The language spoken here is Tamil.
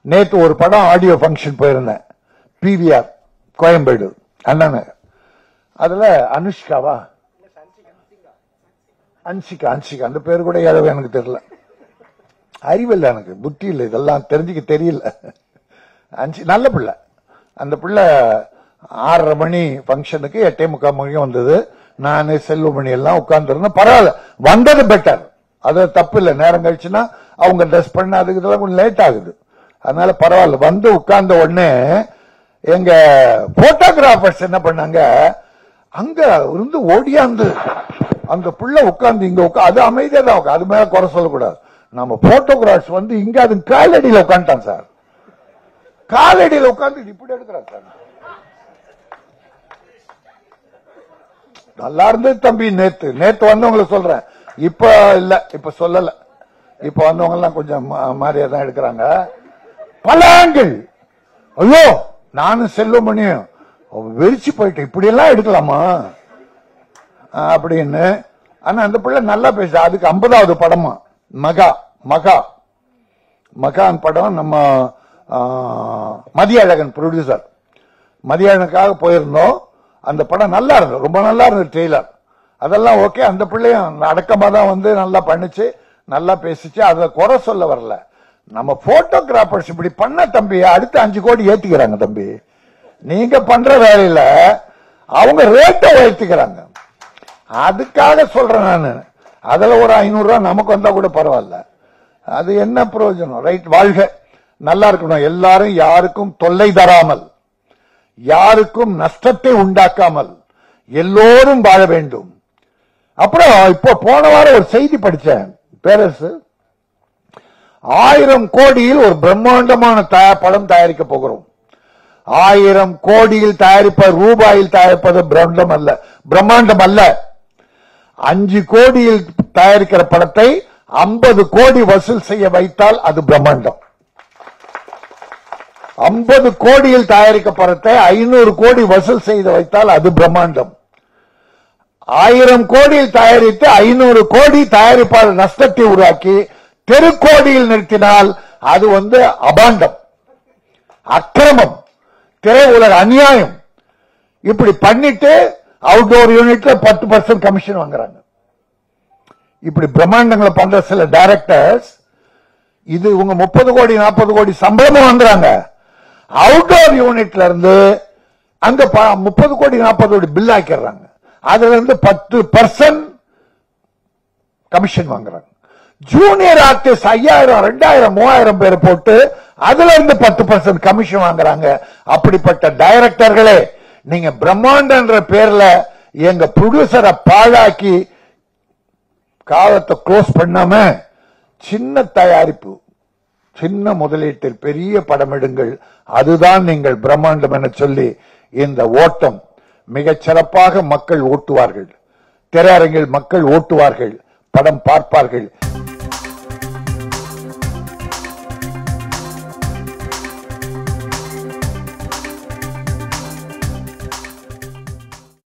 நேத்து ஒரு படம் ஆடியோ ஃபங்க்ஷன் போயிருந்தேன் பிவிஆர் கோயம்பேடு அண்ணன் அதுல அனுஷ்காவா அன்சிகா அன்சிகா அந்த பேர் கூட ஏதோ எனக்கு தெரியல அறிவில்லை எனக்கு புத்தி இல்லை இதெல்லாம் தெரிஞ்சுக்க தெரியல அஞ்சு நல்ல பிள்ளை அந்த பிள்ளை ஆறரை மணி ஃபங்க்ஷனுக்கு எட்டே முக்கால் மணிக்கு வந்தது நான் செல்வமணி எல்லாம் உட்கார்ந்துருந்தேன் பரவாயில்ல வந்தது பெட்டர் அது தப்பு இல்லை நேரம் கழிச்சுன்னா அவங்க ட்ரெஸ் பண்ண அதுக்கு இதெல்லாம் கொஞ்சம் லேட் ஆகுது அதனால பரவாயில்ல வந்து உட்கார்ந்த உடனே எங்க போட்டோகிராஃபர்ஸ் என்ன பண்ணாங்க அங்க இருந்து ஓடியாந்து அந்த புள்ள உட்கார்ந்து இங்க உட்கா அது அமைதியா தான் உட்கா- அது மேல குறை சொல்லக்கூடாது நம்ம போட்டோகிராஃப்ஸ் வந்து இங்க அது காலடியில உட்காந்துட்டான் சார் காலடியில உட்கார்ந்து இப்படி எடுக்கிறான் சார் நல்லா இருந்தது தம்பி நேத்து நேத்து வந்தவங்களை சொல்றேன் இப்ப இல்ல இப்ப சொல்லல இப்ப வந்தவங்க எல்லாம் கொஞ்சம் மா- மாறியா தான் எடுக்கிறாங்க பல ஆங்கிள் ஐயோ நானும் செல்வமணியும் வெறிச்சு போயிட்டேன் இப்படி எல்லாம் எடுக்கலாமா ஆஹ் அப்படின்னு ஆனா அந்த பிள்ளை நல்லா பேச அதுக்கு ஐம்பதாவது படமா மகா மகா மகான் படம் நம்ம ஆஹ், மதிய அழகன் ப்ரொடியூசர் மதிய அழகனுக்காக போயிருந்தோம் அந்த படம் நல்லா இருந்தது ரொம்ப நல்லா இருந்தது ட்ரெய்லர் அதெல்லாம் ஓகே அந்த பிள்ளையும் அடக்கமா தான் வந்து நல்லா பண்ணுச்சு நல்லா பேசிச்சு அதுல குறை சொல்ல வரல நம்ம போட்டோகிராஃபர்ஸ் இப்படி பண்ண தம்பி அடுத்து அஞ்சு கோடி ஏத்திக்கிறாங்க தம்பி நீங்க பண்ற வேலையில அவங்க ரேட்டை உயர்த்திக்கிறாங்க அதுக்காக சொல்றேன் நான் அதுல ஒரு ஐநூறு ரூபாய் நமக்கு வந்தா கூட பரவாயில்ல அது என்ன பிரயோஜனம் ரைட் வாழ்க நல்லா இருக்கணும் எல்லாரும் யாருக்கும் தொல்லை தராமல் யாருக்கும் நஷ்டத்தை உண்டாக்காமல் எல்லோரும் வாழ வேண்டும் அப்புறம் இப்போ போன வாரம் ஒரு செய்தி படிச்சேன் பேரரசு ஆயிரம் கோடியில் ஒரு பிரம்மாண்டமான தயா- படம் தயாரிக்க போகிறோம் ஆயிரம் கோடியில் தயாரிப்ப ரூபாயில் தயாரிப்பது பிரம்மாண்டம் அல்ல பிரம்மாண்டம் அல்ல அஞ்சு கோடியில் தயாரிக்கிற படத்தை ஐம்பது கோடி வசூல் செய்ய வைத்தால் அது பிரம்மாண்டம் ஐம்பது கோடியில் தயாரிக்க படத்தை ஐநூறு கோடி வசூல் செய்து வைத்தால் அது பிரம்மாண்டம் ஆயிரம் கோடியில் தயாரித்து ஐநூறு கோடி தயாரிப்பாளர் நஷ்டத்தை உருவாக்கி தெருக்கோடியில் நிறுத்தினால் அது வந்து அபாண்டம் அக்கிரமம் திரையுலக அநியாயம் இப்படி பண்ணிட்டு அவுட்டோர் யூனிட்ல பத்து பர்சன்ட் கமிஷன் வாங்குறாங்க இப்படி பிரம்மாண்டங்களை பண்ற சில டைரக்டர்ஸ் இது இவங்க முப்பது கோடி நாற்பது கோடி சம்பளமும் வாங்குறாங்க அவுட்டோர் யூனிட்ல இருந்து அங்க முப்பது கோடி நாற்பது கோடி பில் ஆக்கிடுறாங்க அதுல இருந்து பத்து பர்சன்ட் கமிஷன் வாங்குறாங்க ஜூனியர் ஆர்டிஸ்ட் ஐயாயிரம் ரெண்டாயிரம் மூவாயிரம் பேர் போட்டு அதுல இருந்து பத்து பர்சன்ட் கமிஷன் வாங்குறாங்க அப்படிப்பட்ட டைரக்டர்களே நீங்க பிரம்மாண்டன்ற பேர்ல எங்க ப்ரொடியூசரை பாழாக்கி காலத்தை க்ளோஸ் பண்ணாம சின்ன தயாரிப்பு சின்ன முதலீட்டில் பெரிய படம் எடுங்கள் அதுதான் நீங்கள் பிரம்மாண்டம் என சொல்லி இந்த ஓட்டம் மிகச் சிறப்பாக மக்கள் ஓட்டுவார்கள் திரையரங்கில் மக்கள் ஓட்டுவார்கள் படம் பார்ப்பார்கள்